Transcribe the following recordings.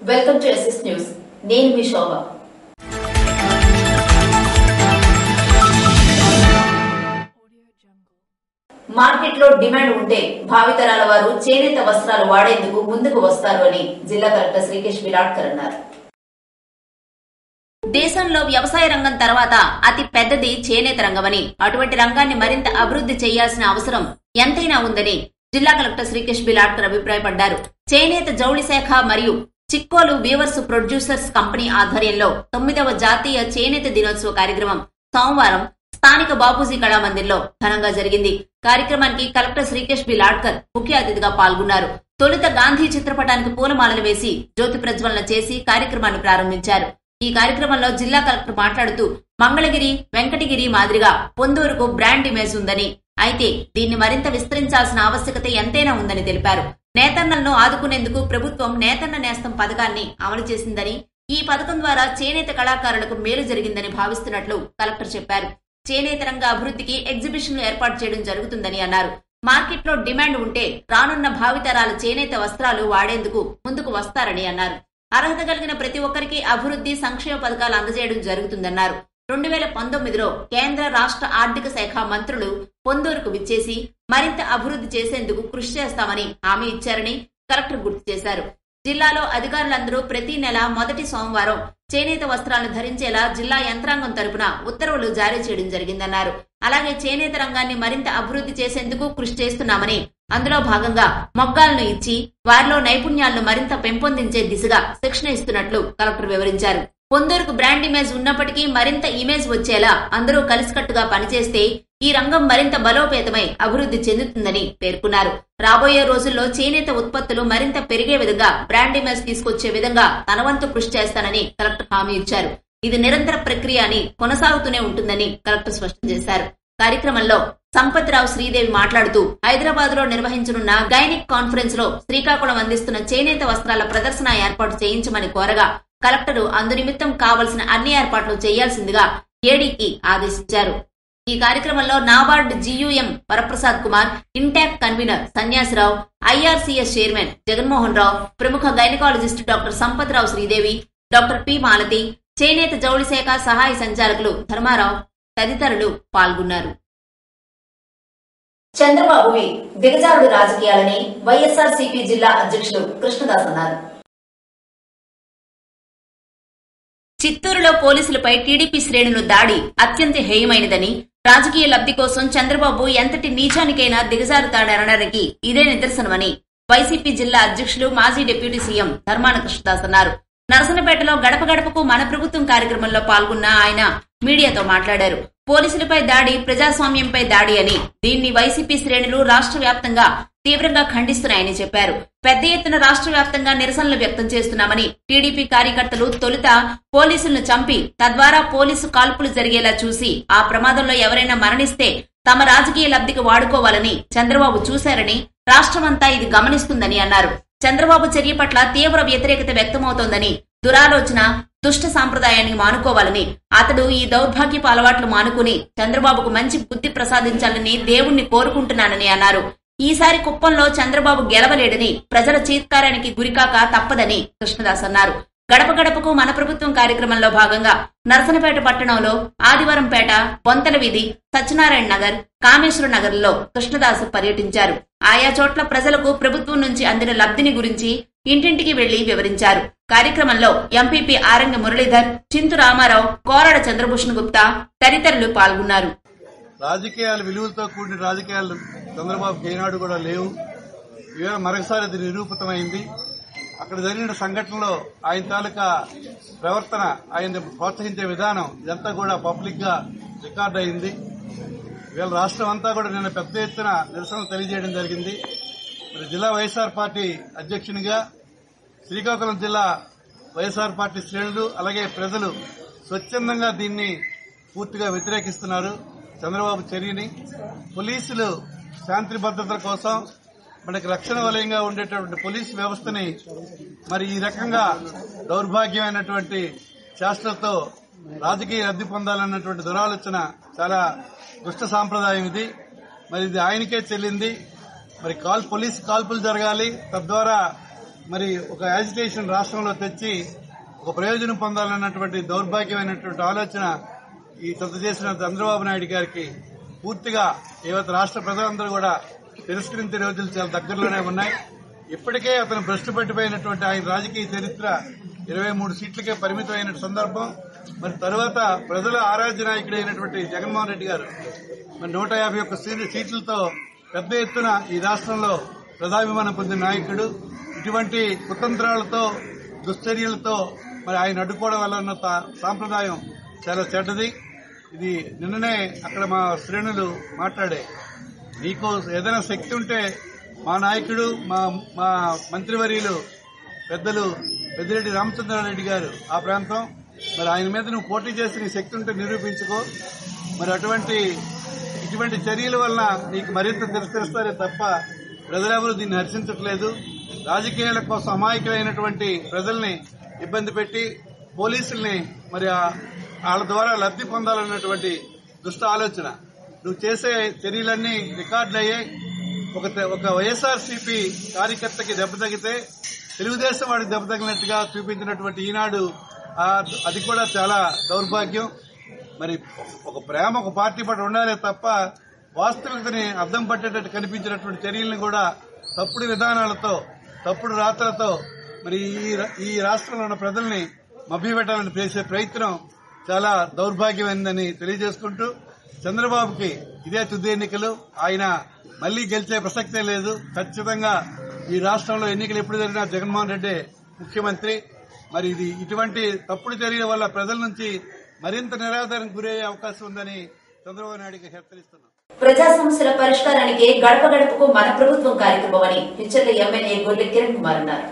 welcome to SS news నేను మీ శోభ మార్కెట్లో demand ఉంటే భావితరాల వారు చేనేత వస్త్రాలు వాడేందుకు ముందుకు వస్తారు అని జిల్లా కలెక్టర్ శ్రీకేష్ విరాట్కర్ అన్నారు దేశంలో వ్యవసాయ రంగం తర్వాత అతి పెద్దది చేనేత రంగమని అటువంటి రంగాన్ని మరింత అభివృద్ధి చేయాల్సిన అవసరం ఎంతైనా ఉందని జిల్లా కలెక్టర్ శ్రీకేష్ బిలాట్కర్ అభిప్రాయపడ్డారు చేనేత జౌళి శాఖ మరియు చిక్కోలు వీవర్స్ ప్రొడ్యూసర్స్ కంపెనీ ఆధ్వర్యంలో తొమ్మిదవ జాతీయ చేనేత దినోత్సవ కార్యక్రమం సోమవారం స్థానిక బాపూజీ కళామందిర్లో ఘనంగా జరిగింది కార్యక్రమానికి కలెక్టర్ శ్రీకేష్ బి లాడ్కర్ ముఖ్య అతిథిగా పాల్గొన్నారు తొలుత గాంధీ చిత్రపటానికి పూలమాలలు వేసి జ్యోతి ప్రజ్వలన చేసి కార్యక్రమాన్ని ప్రారంభించారు ఈ కార్యక్రమంలో జిల్లా కలెక్టర్ మాట్లాడుతూ మంగళగిరి వెంకటగిరి మాదిరిగా పొందూరుకు బ్రాండ్ ఇమేజ్ ఉందని అయితే దీన్ని మరింత విస్తరించాల్సిన ఆవశ్యకత ఎంతైనా ఉందని తెలిపారు నేతన్నలను ఆదుకునేందుకు ప్రభుత్వం నేతన్న నేస్తం పథకాన్ని అమలు చేసిందని ఈ పథకం ద్వారా చేనేత కళాకారులకు మేలు జరిగిందని భావిస్తున్నట్లు కలెక్టర్ చెప్పారు చేనేత రంగ అభివృద్ధికి ఎగ్జిబిషన్లు ఏర్పాటు చేయడం జరుగుతుందని అన్నారు మార్కెట్లో డిమాండ్ ఉంటే రానున్న భావితరాల చేనేత వస్త్రాలు వాడేందుకు ముందుకు వస్తారని అన్నారు అర్హత కలిగిన ప్రతి ఒక్కరికి అభివృద్ధి సంక్షేమ పథకాలు అందజేయడం జరుగుతుందన్నారు రెండు వేల పంతొమ్మిదిలో కేంద్ర రాష్ట్ర ఆర్థిక శాఖ మంత్రులు పొందూరుకు విచ్చేసి మరింత అభివృద్ధి చేసేందుకు కృషి చేస్తామని హామీ ఇచ్చారని కలెక్టర్ గుర్తు చేశారు జిల్లాలో అధికారులందరూ ప్రతి నెల మొదటి సోమవారం చేనేత వస్త్రాలను ధరించేలా జిల్లా యంత్రాంగం తరపున ఉత్తర్వులు జారీ చేయడం జరిగిందన్నారు అలాగే చేనేత రంగాన్ని మరింత అభివృద్ధి చేసేందుకు కృషి చేస్తున్నామని అందులో భాగంగా మొగ్గాలను ఇచ్చి వారిలో నైపుణ్యాలను మరింత పెంపొందించే దిశగా శిక్షణ ఇస్తున్నట్లు కలెక్టర్ వివరించారు పొందూరుకు బ్రాండ్ ఇమేజ్ ఉన్నప్పటికీ మరింత ఇమేజ్ వచ్చేలా అందరూ కలిసికట్టుగా పనిచేస్తే ఈ రంగం మరింత బలోపేతమై అభివృద్ధి చెందుతుందని పేర్కొన్నారు రాబోయే రోజుల్లో చేనేత ఉత్పత్తులు మరింత పెరిగే విధంగా బ్రాండ్ ఇమేజ్ తీసుకొచ్చే విధంగా తన వంతు కృషి చేస్తానని కలెక్టర్ హామీ ఇచ్చారు ఇది నిరంతర ప్రక్రియ అని కొనసాగుతూనే ఉంటుందని కలెక్టర్ స్పష్టం చేశారు కార్యక్రమంలో సంపత్రావు శ్రీదేవి మాట్లాడుతూ హైదరాబాద్ లో నిర్వహించనున్న గైనిక్ కాన్ఫరెన్స్ లో శ్రీకాకుళం అందిస్తున్న చేనేత వస్త్రాల ప్రదర్శన ఏర్పాటు చేయించమని కోరగా కలెక్టర్ అందునిమిత్తం కావలసిన అన్ని ఏర్పాట్లు చేయాల్సిందిగా ఏడీకి ఆదేశించారు ఈ కార్యక్రమంలో NABARD GUM Varaprasad Kumar INTACH convener Sanyasirao IRCS chairman Jaganmohan Rao ప్రముఖ gynaecologist doctor Sampathrao Sridevi doctor P Malathi చేనేత జౌళి శాఖ సహాయ సంచాలకులు ధర్మారావు తదితరులు పాల్గొన్నారు చంద్రబాబువి దిగజారుడు రాజకీయాలని వైఎస్ఆర్ సిపి జిల్లా అధ్యక్షులు కృష్ణదాస్ అన్నారు చిత్తూరులో పోలీసులపై టీడీపీ శ్రేణులు దాడి అత్యంత హేయమైనదని రాజకీయ లబ్ధి కోసం చంద్రబాబు ఎంతటి నీచానికైనా దిగజారుతాడనడానికి ఇదే నిదర్శనమని వైసీపీ జిల్లా అధ్యక్షులు మాజీ డిప్యూటీ సీఎం ధర్మాన కృష్ణదాస్ అన్నారు నరసనపేటలో గడప గడపకు మన ప్రభుత్వం కార్యక్రమంలో పాల్గొన్న ఆయన మీడియాతో మాట్లాడారు పోలీసులపై దాడి ప్రజాస్వామ్యంపై దాడి అని దీన్ని వైసీపీ శ్రేణులు రాష్ట్ర వ్యాప్తంగా తీవ్రంగా ఖండిస్తున్నాయని చెప్పారు పెద్ద ఎత్తున రాష్ట్ర వ్యాప్తంగా నిరసనలు వ్యక్తం చేస్తున్నామని టీడీపీ కార్యకర్తలు తొలుత పోలీసులను చంపి తద్వారా పోలీసు కాల్పులు జరిగేలా చూసి ఆ ప్రమాదంలో ఎవరైనా మరణిస్తే తమ రాజకీయ లబ్ధికి వాడుకోవాలని చంద్రబాబు చూశారని రాష్ట్రమంతా ఇది గమనిస్తుందని అన్నారు చంద్రబాబు చర్య పట్ల తీవ్ర వ్యతిరేకత వ్యక్తమవుతోందని దురాలోచన దుష్ట సాంప్రదాయాన్ని మానుకోవాలని అతడు ఈ దౌర్భాగ్యపు అలవాట్లు మానుకుని చంద్రబాబుకు మంచి బుద్ధి ప్రసాదించాలని దేవుణ్ణి కోరుకుంటున్నానని అన్నారు ఈసారి కుప్పంలో చంద్రబాబు గెలవలేడని ప్రజల చీత్కారానికి గురికాక తప్పదని కృష్ణదాస్ అన్నారు గడప గడపకు మన ప్రభుత్వం కార్యక్రమంలో భాగంగా నరసనపేట పట్టణంలో ఆదివారంపేట బొంతల వీధి సత్యనారాయణ నగర్ కామేశ్వర నగర్లో కృష్ణదాస్ పర్యటించారు ఆయా చోట్ల ప్రజలకు ప్రభుత్వం నుంచి అందిన లబ్ధిని గురించి ఇంటింటికి వెళ్లి వివరించారు కార్యక్రమంలో ఎంపీపీ ఆరంగ మురళీధర్ చింతు రామారావు కోరడ చంద్రభూషణ్ గుప్తా తదితరులు పాల్గొన్నారు రాజకీయాలు విలువలతో కూడిన రాజకీయాలు చంద్రబాబు ఏనాడు కూడా లేవు ఇవాళ మరొకసారి అది నిరూపితమైంది అక్కడ జరిగిన సంఘటనలో ఆయన తాలూకా ప్రవర్తన ఆయన ప్రోత్సహించే విధానం ఇదంతా కూడా పబ్లిక్ గా రికార్డ్ అయింది ఇవాళ రాష్ట్రం అంతా కూడా నిన్న పెద్ద ఎత్తున నిరసనలు తెలియజేయడం జరిగింది మరి జిల్లా వైఎస్ఆర్ పార్టీ అధ్యక్షునిగా శ్రీకాకుళం జిల్లా వైఎస్ఆర్ పార్టీ శ్రేణులు అలాగే ప్రజలు స్వచ్ఛందంగా దీన్ని పూర్తిగా వ్యతిరేకిస్తున్నారు చంద్రబాబు చర్యని పోలీసులు శాంతి భద్రతల కోసం మనకి రక్షణ వలయంగా ఉండేటటువంటి పోలీసు వ్యవస్థని మరి ఈ రకంగా దౌర్భాగ్యమైనటువంటి శాస్త్రతో రాజకీయ లబ్ధి పొందాలన్నటువంటి దురాలోచన చాలా దుష్ట సాంప్రదాయం ఇది మరి ఇది ఆయనకే చెల్లింది మరి కాల్ పోలీసు కాల్పులు జరగాలి తద్వారా మరి ఒక యాజిటేషన్ రాష్ట్రంలో తెచ్చి ఒక ప్రయోజనం పొందాలన్నటువంటి దౌర్భాగ్యమైనటువంటి ఆలోచన ఈ చెత్త చేసిన చంద్రబాబు నాయుడు గారికి పూర్తిగా ఏవైతే రాష్ట్ర ప్రజలందరూ కూడా తిరస్కరించే రోజులు చాలా దగ్గరలోనే ఉన్నాయి ఇప్పటికే అతను భ్రష్టు పట్టిపోయినటువంటి ఆయన రాజకీయ చరిత్ర ఇరవై మూడు సీట్లకే పరిమితమైన సందర్భం మరి తరువాత ప్రజల ఆరాధ్య నాయకుడైనటువంటి జగన్మోహన్ రెడ్డి గారు మరి నూట యాభై ఒక్క సీ- సీట్లతో పెద్ద ఎత్తున ఈ రాష్ట్రంలో ప్రజాభిమానం పొందిన నాయకుడు ఇటువంటి కుతంత్రాలతో దుశ్చర్యలతో మరి ఆయన అడ్డుకోవడం వల్ల ఉన్న తా- సాంప్రదాయం చాలా చెడ్డది ఇది నిన్ననే అక్కడ మా శ్రేణులు మాట్లాడే నీకు ఏదైనా శక్తి ఉంటే మా నాయకుడు మా మా మంత్రివర్యులు పెద్దలు పెద్దిరెడ్డి రామచంద్రారెడ్డి గారు ఆ ప్రాంతం మరి ఆయన మీద నువ్వు పోటీ చేసి నీ శక్తి ఉంటే నిరూపించుకో మరి అటువంటి ఇటువంటి చర్యల వల్ల నీకు మరింత తిరస్కరిస్తారే తప్ప ప్రజలెవరూ దీన్ని హర్షించట్లేదు రాజకీయాల కోసం అమాయకులైనటువంటి ప్రజల్ని ఇబ్బంది పెట్టి పోలీసుల్ని మరి ఆ- వాళ్ళ ద్వారా లబ్ధి పొందాలన్నటువంటి దుష్ట ఆలోచన నువ్వు చేసే చర్యలన్నీ రికార్డులు అయ్యాయి ఒక ఒక వైఎస్ఆర్సీపీ కార్యకర్తకి దెబ్బ తగితే తెలుగుదేశం వాడికి దెబ్బ తగిలినట్టుగా చూపించినటువంటి ఈనాడు ఆ, అది కూడా చాలా దౌర్భాగ్యం మరి ఒక ప్రేమ ఒక పార్టీ పట్ల ఉండాలే తప్ప వాస్తవికతని అర్థం పట్టేటట్టు కనిపించినటువంటి చర్యలను కూడా తప్పుడు విధానాలతో తప్పుడు రాతలతో మరి ఈ రా- ఈ రాష్ట్రంలో ఉన్న ప్రజల్ని మభ్యపెట్టాలని చేసే ప్రయత్నం చాలా దౌర్భాగ్యమైందని తెలియజేసుకుంటూ చంద్రబాబుకి ఇదే తుది ఎన్నికలు ఆయన మళ్లీ గెలిచే ప్రసక్తే లేదు ఖచ్చితంగా ఈ రాష్ట్రంలో ఎన్నికలు ఎప్పుడు జరిగినా జగన్మోహన్ రెడ్డి ముఖ్యమంత్రి మరి ఇది ఇటువంటి తప్పుడు చర్యల వల్ల ప్రజల నుంచి మరింత నిరాదరణకు గురయ్యే అవకాశం ఉందని చంద్రబాబు నాయుడుకి హెచ్చరిస్తున్నాం ప్రజా సమస్యల పరిష్కారానికి గడప గడపకు మన ప్రభుత్వం కార్యక్రమం అని హెచ్చర్ల ఎమ్మెల్యే గొల్లె కిరణ్ కుమార్ అన్నారు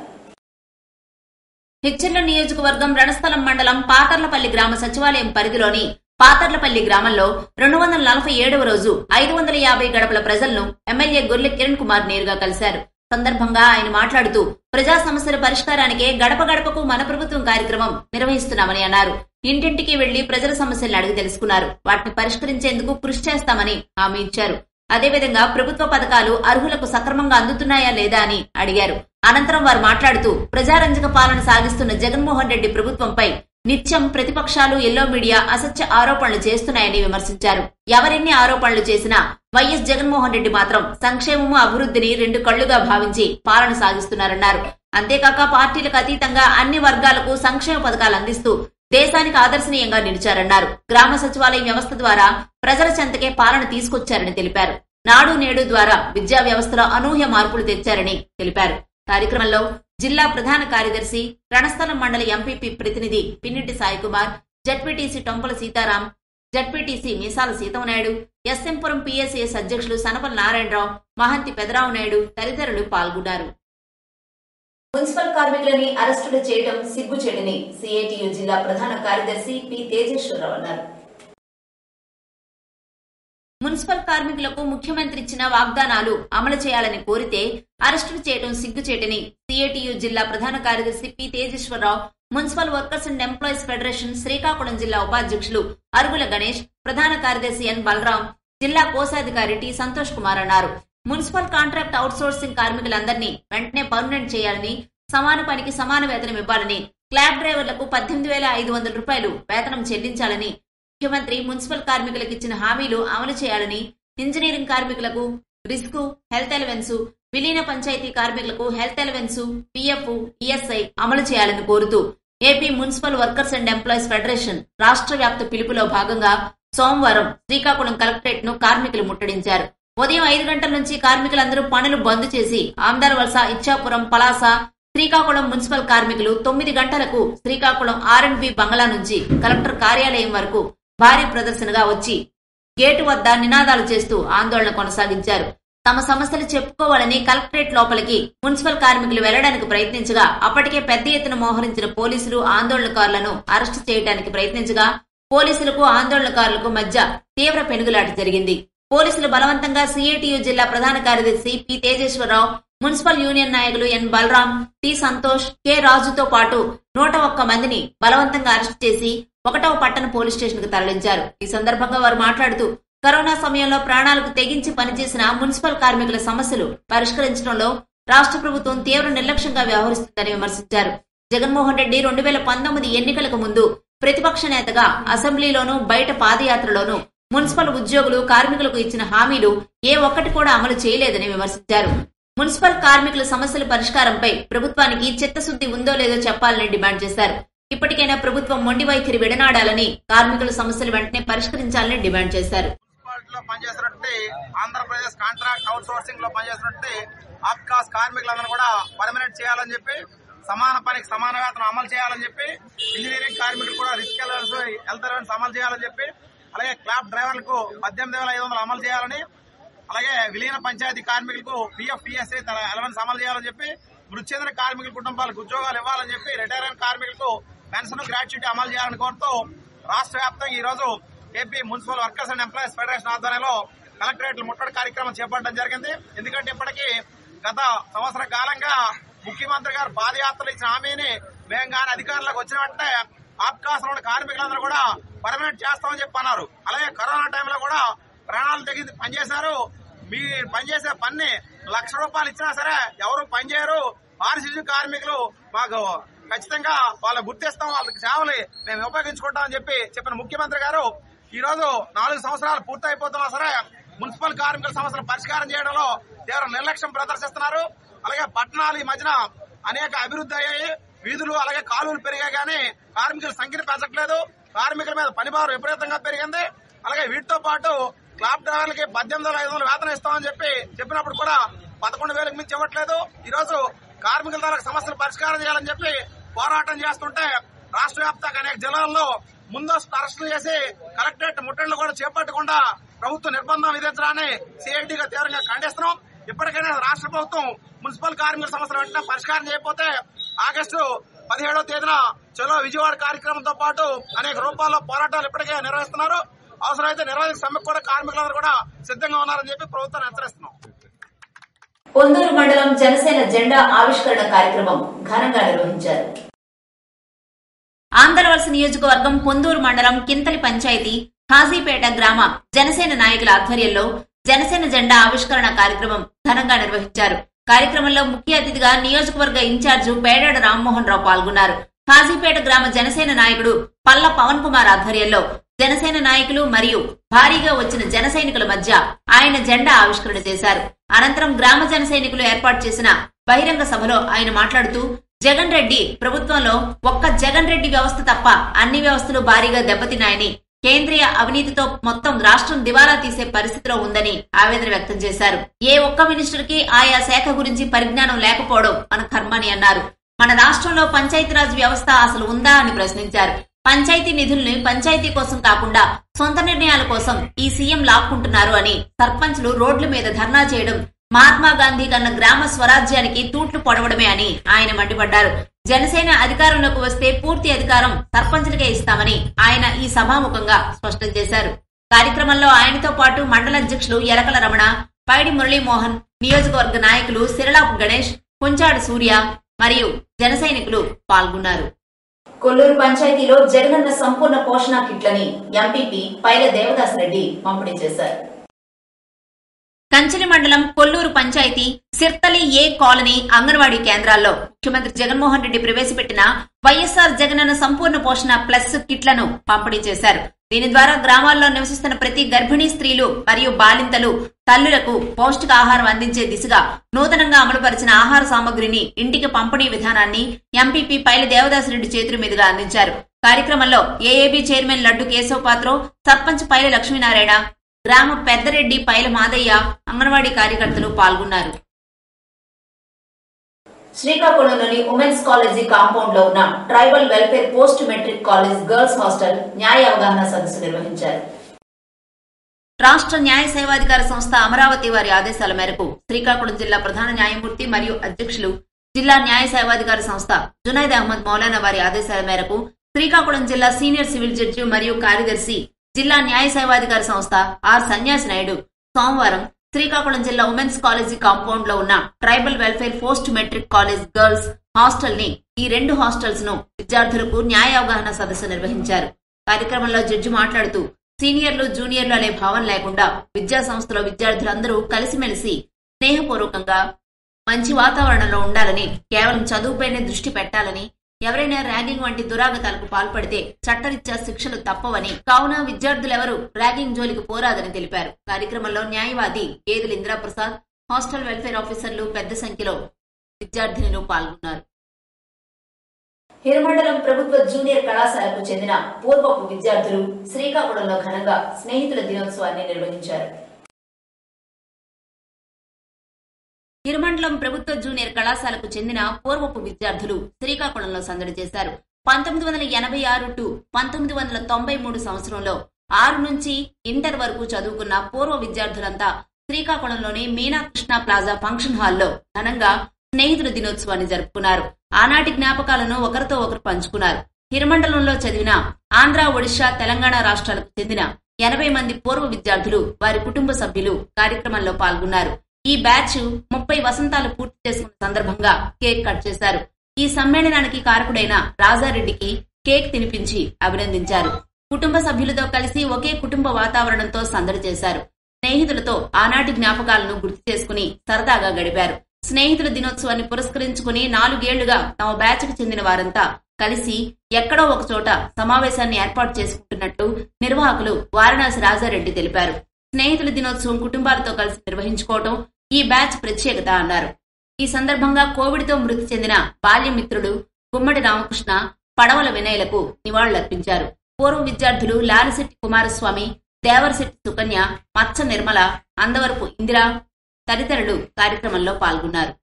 హిచ్చర్ల నియోజకవర్గం రణస్థలం మండలం పాతర్లపల్లి గ్రామ సచివాలయం పరిధిలోని పాతర్లపల్లి గ్రామంలో రెండు వందల నలభై ఏడవ రోజు ఐదు వందల యాభై గడపల ప్రజలను ఎమ్మెల్యే గొర్లె కిరణ్ కుమార్ నేరుగా కలిశారు సందర్భంగా ఆయన మాట్లాడుతూ ప్రజా సమస్యల పరిష్కారానికే గడప గడపకు మన ప్రభుత్వం కార్యక్రమం నిర్వహిస్తున్నామని అన్నారు ఇంటింటికి వెళ్లి ప్రజల సమస్యలను అడిగి తెలుసుకున్నారు వాటిని పరిష్కరించేందుకు కృషి చేస్తామని హామీ ఇచ్చారు అదేవిధంగా ప్రభుత్వ పథకాలు అర్హులకు సక్రమంగా అందుతున్నాయా లేదా అని అడిగారు అనంతరం వారు మాట్లాడుతూ ప్రజారంజక పాలన సాగిస్తున్న జగన్మోహన్ రెడ్డి ప్రభుత్వంపై నిత్యం ప్రతిపక్షాలు ఎల్లో మీడియా అసత్య ఆరోపణలు చేస్తున్నాయని విమర్శించారు ఎవరెన్ని ఆరోపణలు చేసినా వైఎస్ జగన్మోహన్ రెడ్డి మాత్రం సంక్షేమము అభివృద్ధిని రెండు కళ్లుగా భావించి పాలన సాగిస్తున్నారన్నారు అంతేకాక పార్టీలకు అతీతంగా అన్ని వర్గాలకు సంక్షేమ పథకాలు అందిస్తూ దేశానికి ఆదర్శనీయంగా నిలిచారన్నారు గ్రామ సచివాలయం వ్యవస్థ ద్వారా ప్రజల చెంతకే పాలన తీసుకొచ్చారని తెలిపారు నాడు నేడు ద్వారా విద్యా వ్యవస్థలో అనూహ్య మార్పులు తెచ్చారని తెలిపారు కార్యక్రమంలో జిల్లా ప్రధాన కార్యదర్శి రణస్థలం మండలి ఎంపీపీ ప్రతినిధి Pinniti Saikumar ZPTC Tompala Sitaram ZPTC Meesala Seethamanaidu SMPuram PSS అధ్యక్షులు సనపల నారాయణరావు మహంతి పెదరావు నాయుడు తదితరులు పాల్గొన్నారు మున్సిపల్ కార్మికులని అరెస్టులు చేయడం సిగ్గుచేటని సిఐటియు జిల్లా ప్రధాన కార్యదర్శి పి తేజేశ్వరరావు అన్నారు మున్సిపల్ కార్మికులకు ముఖ్యమంత్రి ఇచ్చిన వాగ్దానాలు అమలు చేయాలని కోరితే అరెస్టులు చేయడం సిగ్గుచేటని సిఐటియు జిల్లా ప్రధాన కార్యదర్శి P Tejeswararao municipal workers and employees federation Srikakulam జిల్లా ఉపాధ్యక్షులు అరుగుల గణేష్ ప్రధాన కార్యదర్శి ఎన్ బలరాం జిల్లా కోశాధికారి టి సంతోష్ కుమార్ అన్నారు మున్సిపల్ కాంట్రాక్ట్ అవుట్సోర్సింగ్ కార్మికులందరినీ వెంటనే పర్మనెంట్ చేయాలని సమాన పనికి సమాన వేతనం ఇవ్వాలని క్లాబ్ డ్రైవర్లకు పద్దెనిమిది వేల ఐదు వందల రూపాయలు వేతనం చెల్లించాలని ముఖ్యమంత్రి మున్సిపల్ కార్మికులకు ఇచ్చిన హామీలు అమలు చేయాలని ఇంజనీరింగ్ కార్మికులకు రిస్క్ హెల్త్ ఎలవెన్స్ విలీన పంచాయతీ కార్మికులకు హెల్త్ ఎలవెన్స్ పిఎఫ్ ఈఎస్ఐ అమలు చేయాలని కోరుతూ AP municipal workers and employees federation రాష్ట్ర వ్యాప్త పిలుపులో భాగంగా సోమవారం శ్రీకాకుళం కలెక్టరేట్ ను కార్మికులు ముట్టడించారు ఉదయం ఐదు గంటల నుంచి కార్మికులందరూ పనులు బంద్ చేసి ఆమ్దార్ వలస ఇచ్చాపురం పలాస శ్రీకాకుళం మున్సిపల్ కార్మికులు తొమ్మిది గంటలకు శ్రీకాకుళం ఆర్ అండ్ బి బంగ్లా నుంచి కలెక్టర్ కార్యాలయం వరకు భారీ ప్రదర్శనగా వచ్చి గేటు వద్ద నినాదాలు చేస్తూ ఆందోళన కొనసాగించారు తమ సమస్యలు చెప్పుకోవాలని కలెక్టరేట్ లోపలికి మున్సిపల్ కార్మికులు వెళ్లడానికి ప్రయత్నించగా అప్పటికే పెద్ద ఎత్తున మోహరించిన పోలీసులు ఆందోళనకారులను అరెస్టు చేయడానికి ప్రయత్నించగా పోలీసులకు ఆందోళనకారులకు మధ్య తీవ్ర పెనుగులాట జరిగింది పోలీసులు బలవంతంగా సిఐటియు జిల్లా ప్రధాన కార్యదర్శి పి తేజేశ్వరరావు మున్సిపల్ యూనియన్ నాయకులు N Balaram T Santosh K రాజుతో పాటు నూట ఒక్క మందిని బలవంతంగా అరెస్ట్ చేసి ఒకటవ పట్టణ పోలీస్ స్టేషన్ కు తరలించారు ఈ సందర్భంగా వారు మాట్లాడుతూ కరోనా సమయంలో ప్రాణాలకు తెగించి పనిచేసిన మున్సిపల్ కార్మికుల సమస్యలు పరిష్కరించడంలో రాష్ట్ర ప్రభుత్వం తీవ్ర నిర్లక్ష్యంగా వ్యవహరిస్తుందని విమర్శించారు జగన్మోహన్ రెడ్డి రెండు వేల పంతొమ్మిది ఎన్నికలకు ముందు ప్రతిపక్ష నేతగా అసెంబ్లీలోనూ బయట పాదయాత్రలోనూ మున్సిపల్ ఉద్యోగులు కార్మికులకు ఇచ్చిన హామీలు ఏ ఒక్కటి కూడా అమలు చేయలేదని విమర్శించారు మున్సిపల్ కార్మికుల సమస్యల పరిష్కారంపై ప్రభుత్వానికి చిత్తశుద్ధి ఉందో లేదో చెప్పాలని డిమాండ్ చేశారు ఇప్పటికైనా ప్రభుత్వం మొండి వైఖరి విడనాడాలని కార్మికుల సమస్యలు వెంటనే పరిష్కరించాలని డిమాండ్ చేశారు మున్సిపాలిటీలో పనిచేస్తున్నట్టు ఆంధ్రప్రదేశ్ కాంట్రాక్ట్ అవుట్ సోర్సింగ్ లో పనిచేస్తున్నట్టు ఆప్కాస్ కార్మికులందరూ కూడా పర్మనెంట్ చేయాలని చెప్పి సమాన పనికి సమాన వేతనం అమలు చేయాలని చెప్పి ఇంజనీరింగ్ కార్మికులు కూడా రిస్క్ అలవెన్స్ హెల్త్ అలవెన్స్ అమలు చేయాలని చెప్పి అలాగే క్లాబ్ డ్రైవర్లకు పద్దెనిమిది వేల ఐదు వందలు అమలు చేయాలని అలాగే విలీన పంచాయతీ కార్మికులకు పిఎఫ్ పిఎస్ఐ తన అలవెన్స్ అమలు చేయాలని చెప్పి మృతి చెందిన కార్మికుల కుటుంబాలకు ఉద్యోగాలు ఇవ్వాలని చెప్పి రిటైర్ అయిన కార్మికులకు పెన్షన్ గ్రాట్యుటీ అమలు చేయాలని కోరుతూ రాష్ట్ర వ్యాప్తంగా ఈ రోజు AP municipal workers and employees federation ఆధ్వర్యంలో కలెక్టరేట్ల ముట్టడి కార్యక్రమం చేపట్టడం జరిగింది ఎందుకంటే ఇప్పటికీ గత సంవత్సర కాలంగా ముఖ్యమంత్రి గారు పాదయాత్రలు ఇచ్చిన హామీని మేము కానీ అధికారులకు వచ్చిన వెంటనే ఆప్కాస్ ఉన్న కార్మికులందరూ కూడా పర్మనెంట్ చేస్తామని చెప్పి అన్నారు అలాగే కరోనా టైంలో కూడా ప్రాణాలు తెగి పనిచేశారు మీ పనిచేసే పని లక్ష రూపాయలు ఇచ్చినా సరే ఎవరు పనిచేయరు పారిశుద్ధ్య కార్మికులు మాకు ఖచ్చితంగా వాళ్ళ గుర్తిస్తాం వాళ్ళకి సేవలు మేము ఉపయోగించుకుంటామని చెప్పి చెప్పిన ముఖ్యమంత్రి గారు ఈ రోజు నాలుగు సంవత్సరాలు పూర్తయిపోతున్నా సరే మున్సిపల్ కార్మికుల సమస్యలు పరిష్కారం చేయడంలో తీవ్ర నిర్లక్ష్యం ప్రదర్శిస్తున్నారు అలాగే పట్టణాలు ఈ మధ్యన అనేక అభివృద్ధి అయ్యాయి వీధులు అలాగే కాలువలు పెరిగాయి కానీ కార్మికుల సంఖ్యను పెంచట్లేదు కార్మికుల మీద పనిభారం విపరీతంగా పెరిగింది అలాగే వీటితో పాటు క్లాబ్ డ్రైవర్లకి పద్దెనిమిది వేల ఐదు వందలు వేతనం ఇస్తామని చెప్పి చెప్పినప్పుడు కూడా పదకొండు వేలకు మించి ఇవ్వట్లేదు ఈ రోజు కార్మికుల ద్వారా సమస్యలు పరిష్కారం చేయాలని చెప్పి పోరాటం చేస్తుంటే రాష్ట్ర వ్యాప్తంగా అనేక జిల్లాల్లో ముందస్తు అరెస్టులు చేసి కలెక్టరేట్ ముట్టడిలు కూడా చేపట్టకుండా ప్రభుత్వ నిర్బంధం విధించడాన్ని సిఐటిగా తీవ్రంగా ఖండిస్తున్నాం ఇప్పటికైనా రాష్ట్ర ప్రభుత్వం మున్సిపల్ కార్మికుల సమస్యలు వెంటనే పరిష్కారం చేయకపోతే ఆగస్టు పదిహేడవ తేదీన చలో విజయవాడ కార్యక్రమంతో పాటు అనేక రూపాల్లో పోరాటాలు ఇప్పటికే నిర్వహిస్తున్నారు అవసరమైతే నిర్వహించే సమ్మెకు కూడా కార్మికులందరూ కూడా సిద్ధంగా ఉన్నారని చెప్పి ప్రభుత్వాన్ని హెచ్చరిస్తున్నాం పొందూరు మండలం జనసేన జెండా ఆవిష్కరణ కార్యక్రమం ఘనంగా నిర్వహించారు ఆంధ్రవలస నియోజకవర్గం పొందూరు మండలం కింతలి పంచాయతీ ఖాజీపేట గ్రామ జనసేన నాయకుల ఆధ్వర్యంలో జనసేన జెండా ఆవిష్కరణ కార్యక్రమం ఘనంగా నిర్వహించారు కార్యక్రమంలో ముఖ్య అతిథిగా నియోజకవర్గ ఇన్ఛార్జు పేడాడ రామ్మోహన్ రావు పాల్గొన్నారు ఖాజీపేట గ్రామ జనసేన నాయకుడు పల్ల పవన్ కుమార్ ఆధ్వర్యంలో జనసేన నాయకులు మరియు భారీగా వచ్చిన జన సైనికుల మధ్య ఆయన జెండా ఆవిష్కరణ చేశారు అనంతరం గ్రామ జన సైనికులు ఏర్పాటు చేసిన బహిరంగ సభలో ఆయన మాట్లాడుతూ జగన్ రెడ్డి ప్రభుత్వంలో ఒక్క జగన్ రెడ్డి వ్యవస్థ తప్ప అన్ని వ్యవస్థలు భారీగా దెబ్బతిన్నాయని కేంద్రీయ అవినీతితో మొత్తం రాష్ట్రం దివాలా తీసే పరిస్థితిలో ఉందని ఆవేదన వ్యక్తం చేశారు ఏ ఒక్క మినిస్టర్ కి ఆయా శాఖ గురించి పరిజ్ఞానం లేకపోవడం మన కర్మని అన్నారు మన రాష్ట్రంలో పంచాయతీరాజ్ వ్యవస్థ అసలు ఉందా అని ప్రశ్నించారు పంచాయతీ నిధుల్ని పంచాయతీ కోసం కాకుండా సొంత నిర్ణయాల కోసం ఈ సీఎం లాక్కుంటున్నారు అని సర్పంచ్లు రోడ్ల మీద ధర్నా చేయడం మహాత్మా గాంధీ కన్న గ్రామ స్వరాజ్యానికి తూట్లు పొడవడమే అని ఆయన మండిపడ్డారు జనసేన అధికారంలోకి వస్తే పూర్తి అధికారం సర్పంచ్లకే ఇస్తామని ఆయన ఈ సభాముఖంగా స్పష్టం చేశారు కార్యక్రమంలో ఆయనతో పాటు మండల అధ్యక్షులు ఎలకల రమణ పైడి మురళీమోహన్ నియోజకవర్గ నాయకులు సిరలాపు గణేష్ కుంచాడు సూర్య మరియు జన సైనికులు పాల్గొన్నారు కొల్లూరు పంచాయతీలో జగనన్న సంపూర్ణ పోషణ కిట్లని ఎంపీపీ పైల దేవదాస్ రెడ్డి పంపిణీ చేశారు కంచెలి మండలం కొల్లూరు పంచాయతీ సిర్తలి ఏ కాలనీ అంగన్వాడీ కేంద్రాల్లో ముఖ్యమంత్రి జగన్మోహన్ రెడ్డి ప్రవేశపెట్టిన వైఎస్ఆర్ జగనన్న సంపూర్ణ పోషణ ప్లస్ కిట్లను పంపిణీ చేశారు దీని ద్వారా గ్రామాల్లో నివసిస్తున్న ప్రతి గర్భిణీ స్త్రీలు మరియు బాలింతలు తల్లులకు పౌష్టికాహారం అందించే దిశగా నూతనంగా అమలుపరిచిన ఆహార సామగ్రిని ఇంటికి పంపిణీ విధానాన్ని ఎంపీపీ పైల దేవదాసరెడ్డి చేతుల మీదుగా అందించారు కార్యక్రమంలో ఏఏబీ చైర్మన్ లడ్డు కేశవ్ పాత్రో సర్పంచ్ పైల లక్ష్మీనారాయణ గ్రామ పెద్దరెడ్డి పైల మాదయ్య అంగన్వాడీ కార్యకర్తలు పాల్గొన్నారు శ్రీకాకుళంలోని ఉమెన్స్ కాలేజీ కాంపౌండ్ లో ఉన్న tribal welfare post matric college girls hostel న్యాయ అవగాహన సదస్సు నిర్వహించారు రాష్ట్ర న్యాయ సేవాధికార సంస్థ అమరావతి వారి ఆదేశాల మేరకు శ్రీకాకుళం జిల్లా ప్రధాన న్యాయమూర్తి మరియు అధ్యక్షులు జిల్లా న్యాయ సేవాధికార సంస్థ జునైద్ అహ్మద్ మౌలానా వారి ఆదేశాల మేరకు శ్రీకాకుళం జిల్లా సీనియర్ సివిల్ జడ్జి మరియు కార్యదర్శి జిల్లా న్యాయ సేవాధికార సంస్థ ఆర్ సన్యాసి నాయుడు సోమవారం శ్రీకాకుళం జిల్లా ఉమెన్స్ కాలేజీ కాంపౌండ్ లో ఉన్న tribal welfare post matric college girls hostel ని ఈ రెండు హాస్టల్స్ ను విద్యార్థులకు న్యాయ అవగాహన సదస్సు నిర్వహించారు కార్యక్రమంలో జడ్జి మాట్లాడుతూ సీనియర్లు జూనియర్లు అనే భావం లేకుండా విద్యా సంస్థలో విద్యార్థులందరూ కలిసిమెలిసి స్నేహపూర్వకంగా మంచి వాతావరణంలో ఉండాలని కేవలం చదువుపైనే దృష్టి పెట్టాలని ఎవరైనా ర్యాగింగ్ వంటి దురాగతాలకు పాల్పడితే చట్టరీత్యా శిక్షలు తప్పవని కావున విద్యార్థులెవరూ ర్యాగింగ్ జోలికి పోరాదని తెలిపారు కార్యక్రమంలో న్యాయవాది గేదెల ఇంద్రాప్రసాద్ హాస్టల్ వెల్ఫేర్ ఆఫీసర్లు పెద్ద సంఖ్యలో విద్యార్థినులు పాల్గొన్నారు హిరమండలం ప్రభుత్వ జూనియర్ కళాశాలకు చెందిన పూర్వపు విద్యార్థులు శ్రీకాకుళంలో ఘనంగా స్నేహితుల దినోత్సవాన్ని నిర్వహించారు హిరమండలం ప్రభుత్వ జూనియర్ కళాశాలకు చెందిన పూర్వపు విద్యార్థులు శ్రీకాకుళంలో సందడి చేశారు పంతొమ్మిది వందల ఎనభై ఆరు టు పంతొమ్మిది వందల తొంభై మూడు సంవత్సరంలో ఆరు నుంచి ఇంటర్ వరకు చదువుకున్న పూర్వ విద్యార్థులంతా శ్రీకాకుళంలోని మీనాకృష్ణ ప్లాజా ఫంక్షన్ హాల్లో ఘనంగా స్నేహితుల దినోత్సవాన్ని జరుపుకున్నారు ఆనాటి జ్ఞాపకాలను ఒకరితో ఒకరు పంచుకున్నారు హిరమండలంలో చదివిన ఆంధ్ర ఒడిశా తెలంగాణ రాష్ట్రాలకు చెందిన ఎనభై మంది పూర్వ విద్యార్థులు వారి కుటుంబ సభ్యులు కార్యక్రమంలో పాల్గొన్నారు ఈ బ్యాచ్ ముప్పై వసంతాలు పూర్తి చేసుకున్న సందర్భంగా కేక్ కట్ చేశారు ఈ సమ్మేళనానికి కారకుడైన రాజారెడ్డికి కేక్ తినిపించి అభినందించారు కుటుంబ సభ్యులతో కలిసి ఒకే కుటుంబ వాతావరణంతో సందడి చేశారు స్నేహితులతో ఆనాటి జ్ఞాపకాలను గుర్తు చేసుకుని సరదాగా గడిపారు స్నేహితుల దినోత్సవాన్ని పురస్కరించుకుని నాలుగేళ్లుగా తమ బ్యాచ్ కు చెందిన వారంతా కలిసి ఎక్కడో ఒక చోట సమావేశాన్ని ఏర్పాటు చేసుకుంటున్నట్టు నిర్వాహకులు వారణాసి రాజారెడ్డి తెలిపారు స్నేహితుల దినోత్సవం కుటుంబాలతో కలిసి నిర్వహించుకోవడం ఈ బ్యాచ్ ప్రత్యేకత అన్నారు ఈ సందర్భంగా కోవిడ్ తో మృతి చెందిన బాల్యమిత్రుడు గుమ్మడి రామకృష్ణ పడవల వినయలకు నివాళులర్పించారు పూర్వ విద్యార్థులు లాలిశెట్టి కుమారస్వామి దేవరశెట్టి సుకన్య మచ్చ నిర్మల అందవరపు ఇందిరా తదితరులు కార్యక్రమంలో పాల్గొన్నారు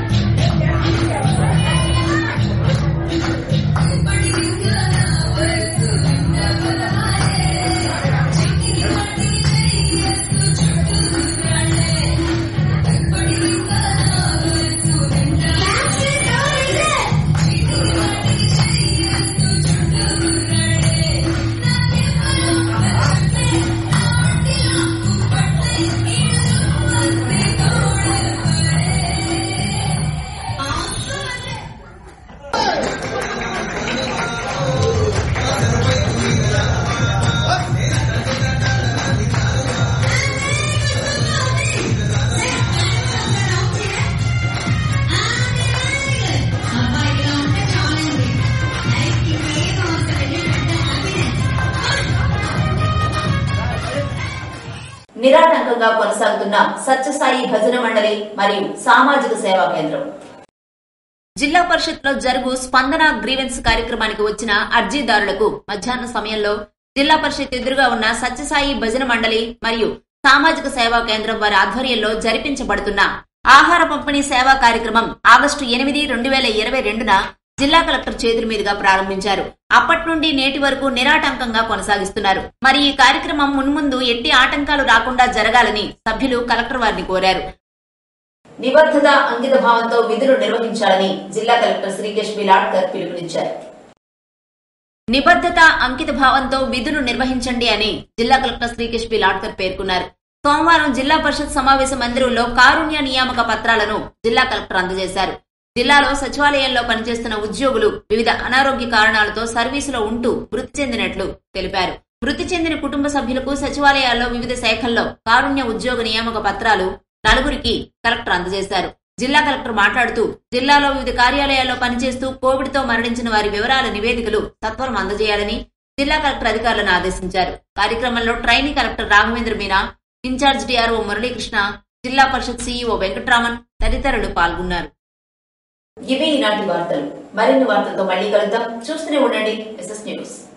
నిరాటంకంగా కొనసాగుతున్న సత్యసాయి భజన మండలి మరియు సామాజిక సేవా కేంద్రం జిల్లా పరిషత్ లో జరుగు స్పందన గ్రీవెన్స్ కార్యక్రమానికి వచ్చిన అర్జీదారులకు మధ్యాహ్న సమయంలో జిల్లా పరిషత్ ఎదురుగా ఉన్న సత్యసాయి భజన మండలి మరియు సామాజిక సేవా కేంద్రం వారి ఆధ్వర్యంలో జరిపించబడుతున్న ఆహార పంపిణీ సేవా కార్యక్రమం ఆగస్టు ఎనిమిది రెండు వేల ఇరవై రెండున జిల్లా కలెక్టర్ చేతుల మీదుగా ప్రారంభించారు అప్పటి నుండి నేటి వరకు నిరాటంకంగా కొనసాగిస్తున్నారు మరి ఈ కార్యక్రమం మున్ముందు ఎట్టి ఆటంకాలు రాకుండా జరగాలని సభ్యులు కలెక్టర్ వారిని కోరారు నిబద్ధత అంకిత భావంతో విధులు నిర్వహించాలని జిల్లా కలెక్టర్ శ్రీకేష్ బిలాడ్కర్ పిలుపునిచ్చారు నిబద్ధత అంకిత భావంతో విధులు నిర్వహించండి అని జిల్లా కలెక్టర్ శ్రీకేష్ బిలాడ్కర్ పేర్కొన్నారు సోమవారం జిల్లా పరిషత్ సమావేశ మందిరంలో కారుణ్య నియామక పత్రాలను జిల్లా కలెక్టర్ అందజేశారు జిల్లాలో సచివాలయంలో పనిచేస్తున్న ఉద్యోగులు వివిధ అనారోగ్య కారణాలతో సర్వీసులో ఉంటూ మృతి చెందినట్లు తెలిపారు మృతి చెందిన కుటుంబ సభ్యులకు సచివాలయాల్లో వివిధ శాఖల్లో కారుణ్య ఉద్యోగ నియామక పత్రాలు నలుగురికి కలెక్టర్ అందజేశారు జిల్లా కలెక్టర్ మాట్లాడుతూ జిల్లాలో వివిధ కార్యాలయాల్లో పనిచేస్తూ కోవిడ్ తో మరణించిన వారి వివరాల నివేదికలు సత్వరం అందజేయాలని జిల్లా కలెక్టర్ అధికారులను ఆదేశించారు కార్యక్రమంలో trainee collector Raghavendra Meena incharge DRO Muralikrishna Zilla Parishad CEO Venkatraman తదితరులు పాల్గొన్నారు ఇవే ఈనాటి వార్తలు మరిన్ని వార్తలతో మళ్ళీ కలుద్దాం చూస్తూనే ఉండండి ఎస్ఎస్ న్యూస్